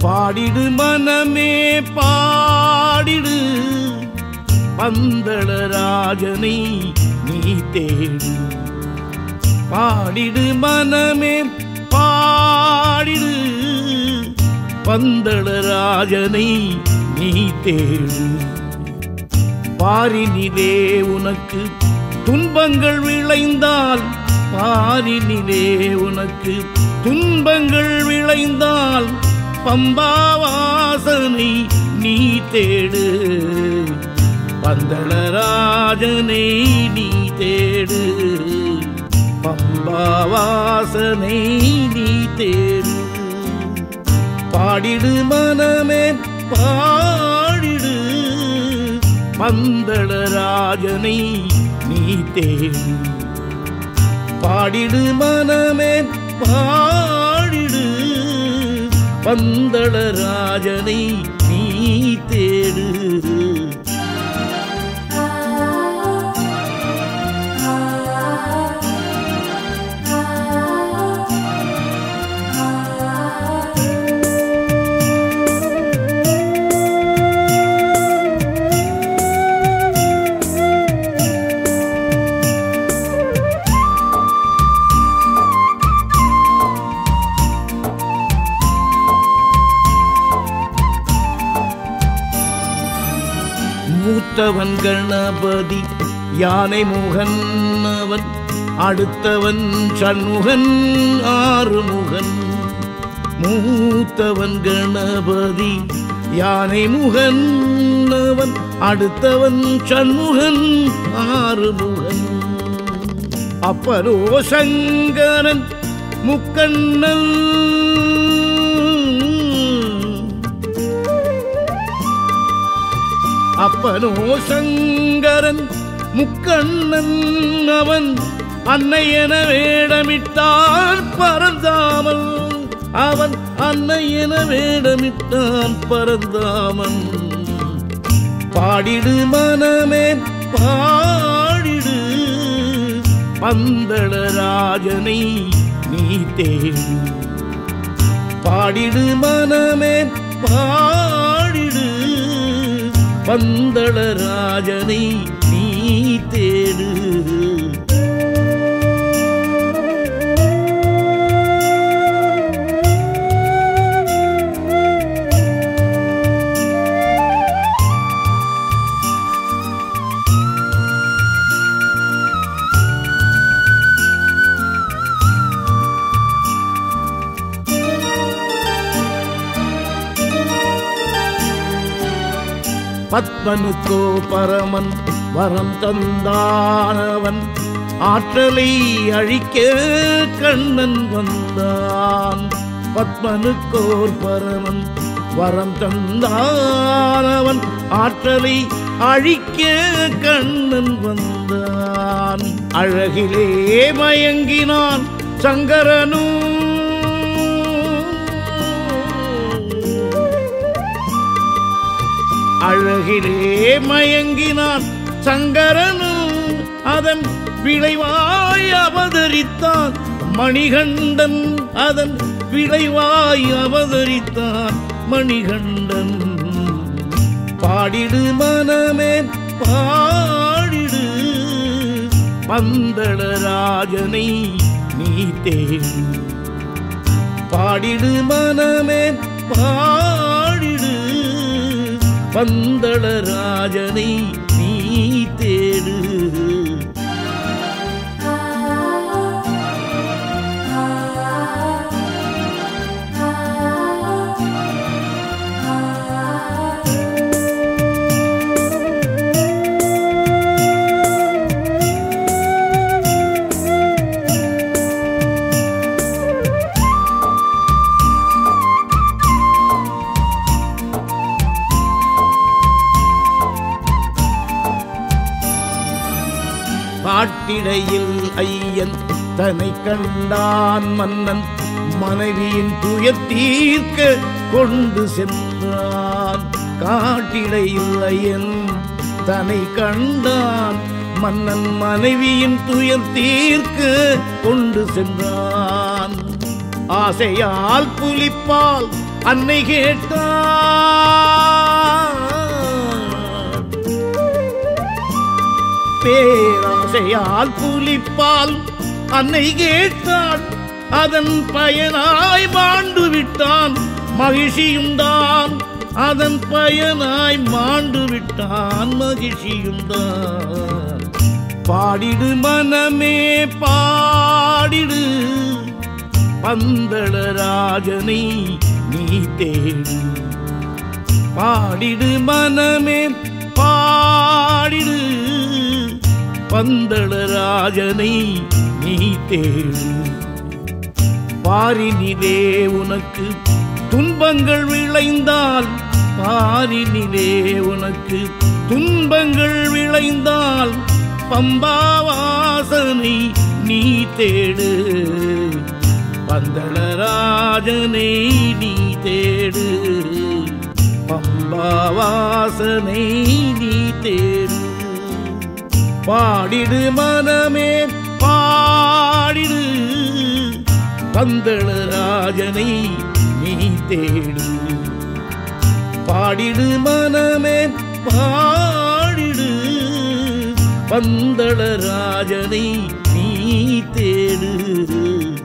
பாடிடு மனமே பாடிடு பந்தள ராஜனை நீ தேடு பாடிடு மனமே பாடிடு பந்தள ராஜனை நீ தேடு பாரினிலே உனக்கு துன்பங்கள் விளைந்தால் பாரினிலே உனக்கு துன்பங்கள் விளைந்தால் பம்பாவாசனை நீ தேடு பந்தளராஜனை நீ தேடு பம்பாவாசனை நீ தேடு பாடிடு மனமே பாடிடு பந்தளராஜனை நீ தேடு பாடிடு மனமே பாடிடு பந்தளராஜனை நீ தேடு மூத்தவன் கணபதி யானை முகன் அவன் அடுத்தவன் சண்முகன் ஆறுமுகன் மூத்தவன் கணபதி யானை முகன் அவன் அடுத்தவன் சண்முகன் ஆறுமுகன் அப்பரோ சங்கரன் முக்கண்ணன் அப்பனோ சங்கரன் முக்கண்ணன் அவன் அன்னை என வேடமிட்டான் பரந்தாமல் அவன் அன்னை என வேடமிட்டான் பரந்தாமன் பாடிடு மனமே பாடிடு பந்தள ராஜனை நீ தேடு பாடிடு மனமே பாடிடு பந்தள ராஜனை நீ தேடு பத்மனுக்கோ பரமன் வரம் தந்தானவன் ஆற்றலை அழிக்க கண்ணன் வந்தான் பத்மனுக்கோர் பரமன் வரம் தந்தானவன் ஆற்றலை அழிக்க கண்ணன் வந்தான் அழகிலே மயங்கினான் சங்கரனும் அழகிலே மயங்கினான் சங்கரனும் அதன் விளைவாய் அவதரித்தான் மணிகண்டன் அதன் விளைவாய் அவதரித்தான் மணிகண்டன் பாடிடு மனமே பாடிடு பந்தள ராஜனை நீ தேடு பாடிடு மனமே பாடிடு பந்தள ராஜனை நீ தேடு காட்டிடையில் ஐயன் தன்னை கண்டான் மன்னன் மனைவியின் துயர் தீர்க்க கொண்டு சென்றான் காட்டிடையில் ஐயன் தன்னை கண்டான் மன்னன் மனைவியின் துயர் தீர்க்க கொண்டு சென்றான் ஆசையால் புலிப்பால் அன்னை கேட்டார் பேராசையால் புலிப்பால் அன்னை கேட்டாள் அதன் பயனாய் மாண்டு விட்டான் மகிழ்ச்சியுந்தான் அதன் பயனாய் மாண்டு விட்டான் மகிழ்ச்சியுந்தான் பாடிடு மனமே பாடிடு பந்தளராஜனை நீ தேடு பாடிடு மனமே பாடிடு பந்தளராஜனை நீ தேடு பாரினிலே உனக்கு துன்பங்கள் விளைந்தால் பாரினிலே உனக்கு துன்பங்கள் விளைந்தால் பம்பாவாசனை நீ தேடு பந்தளராஜனை நீ தேடு பம்பாவாசனை நீ தேடு பாடிடு மனமே பாடிடு பந்தளராஜனை நீ தேடு பாடிடு மனமே பாடிடு பந்தளராஜனை நீ தேடு